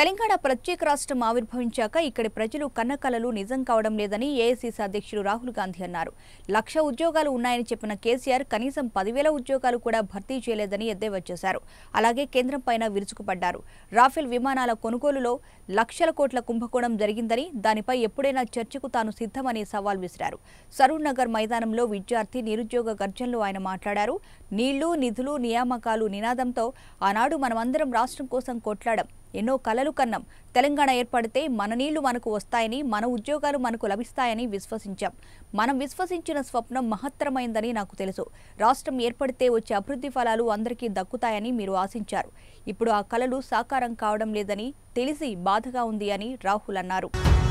తెలంగాణ ప్రత్యేక రాష్ట్రం ఆవిర్భవించాక ఇక్కడి ప్రజలు కన్నకలలు నిజం కావడం లేదని ఏఐసీసీ అధ్యక్షుడు రాహుల్ గాంధీ అన్నారు లక్ష ఉద్యోగాలు ఉన్నాయని చెప్పిన కేసీఆర్ కనీసం పదివేల ఉద్యోగాలు కూడా భర్తీ చేయలేదని ఎద్దేవా చేశారు అలాగే కేంద్రం పైన విరుచుకుపడ్డారు రాఫెల్ విమానాల కొనుగోలులో లక్షల కోట్ల కుంభకోణం జరిగిందని దానిపై ఎప్పుడైనా చర్చకు తాను సిద్ధమని సవాల్ విసిరారు సరూర్ నగర్ మైదానంలో విద్యార్థి నిరుద్యోగ గర్జనలో ఆయన మాట్లాడారు నీళ్లు నిధులు నియామకాలు నినాదంతో ఆనాడు మనమందరం రాష్ట్రం కోసం కొట్లాడం ఎన్నో కలలు కన్నాం తెలంగాణ ఏర్పడితే మన నీళ్లు మనకు వస్తాయని మన ఉద్యోగాలు మనకు లభిస్తాయని విశ్వసించాం మనం విశ్వసించిన స్వప్నం మహత్తరమైందని నాకు తెలుసు రాష్ట్రం ఏర్పడితే వచ్చే అభివృద్ధి ఫలాలు అందరికీ దక్కుతాయని మీరు ఆశించారు ఇప్పుడు ఆ కలలు సాకారం కావడం లేదని తెలిసి బాధగా ఉంది అని రాహుల్ అన్నారు